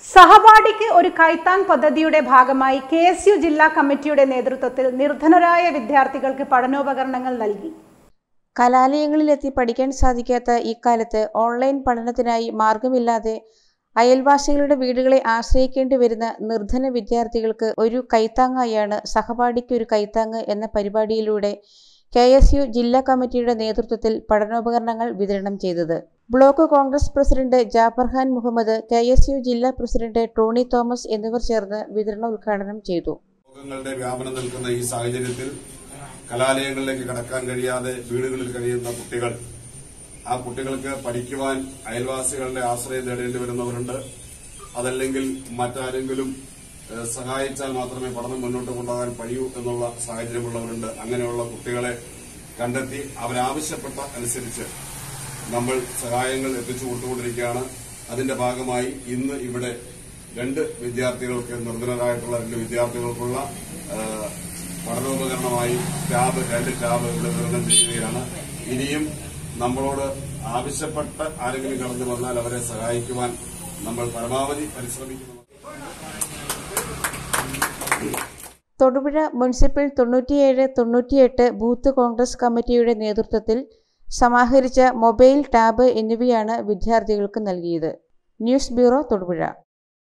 സഹപാഠിക്ക് ഒരു കൈത്താങ് പദ്ധതിയുടെ ഭാഗമായി കെ എസ് യു ജില്ലാ കമ്മിറ്റിയുടെ നേതൃത്വത്തിൽ നിർധനരായ വിദ്യാർത്ഥികൾക്ക് പഠനോപകരണങ്ങൾ നൽകി കലാലയങ്ങളിലെത്തി പഠിക്കാൻ സാധിക്കാത്ത ഇക്കാലത്ത് ഓൺലൈൻ പഠനത്തിനായി മാർഗമില്ലാതെ അയൽവാസികളുടെ വീടുകളെ ആശ്രയിക്കേണ്ടി വരുന്ന നിർധന വിദ്യാർത്ഥികൾക്ക് ഒരു കൈത്താങ്ങായാണ് സഹപാഠിക്ക് ഒരു കൈത്താങ്ങ് എന്ന പരിപാടിയിലൂടെ കെ എസ് യു ജില്ലാ കമ്മിറ്റിയുടെ നേതൃത്വത്തിൽ പഠനോപകരണങ്ങൾ വിതരണം ചെയ്തത് block Congress president Jafarkhan Muhammad K S U ജില്ലാ പ്രസിഡന്റ് ടോണി തോമസ് എന്നിവർ ചേർന്ന് വിതരണ ഉദ്ഘാടനം ചെയ്തു രോഗങ്ങളുടെ വ്യാപനം നിൽക്കുന്ന ഈ സാഹചര്യത്തിൽ കലാലയങ്ങളിലേക്ക് കടക്കാൻ കഴിയാതെ വീടുകളിൽ കഴിയുന്ന കുട്ടികൾ ആ കുട്ടികൾക്ക് പഠിക്കുവാൻ അയൽവാസികളുടെ ആശ്രയം തേടേണ്ടി വരുന്നവരുണ്ട് അതല്ലെങ്കിൽ മറ്റാരെങ്കിലും ഏഹ്, സഹായിച്ചാൽ മാത്രമേ പഠനം മുന്നോട്ട് കൊണ്ടുപോകാൻ കഴിയൂ എന്നുള്ള സാഹചര്യമുള്ളവരുണ്ട് അങ്ങനെയുള്ള കുട്ടികളെ കണ്ടെത്തി അവരാവശ്യപ്പെട്ട അനുസരിച്ച് നമ്മൾ സഹായങ്ങൾ എത്തിച്ചു കൊടുത്തുകൊണ്ടിരിക്കുകയാണ് അതിന്റെ ഭാഗമായി ഇന്ന് ഇവിടെ രണ്ട് വിദ്യാർത്ഥികൾക്ക് നിർധനരായിട്ടുള്ള രണ്ട് വിദ്യാർത്ഥികൾക്കുള്ള ആ, പഠനോപകരണമായി ടാബ് രണ്ട് ടാബ് ഇവിടെ വിതരണം ചെയ്യുകയാണ് ഇനിയും നമ്മളോട് ആവശ്യപ്പെട്ട ആരെങ്കിലും കടന്നു വന്നാൽ അവരെ സഹായിക്കുവാൻ നമ്മൾ പരമാവധി പരിശ്രമിക്കുന്നു തൊടുപുഴ മുനിസിപ്പൽ തൊണ്ണൂറ്റിയേഴ് തൊണ്ണൂറ്റിയെട്ട് ബൂത്ത് കോൺഗ്രസ് കമ്മിറ്റിയുടെ നേതൃത്വത്തിൽ സമാഹരിച്ച മൊബൈൽ ടാബ് എന്നിവയാണ് വിദ്യാർത്ഥികൾക്ക് നൽകിയത് ന്യൂസ് ബ്യൂറോ തൊടുപുഴ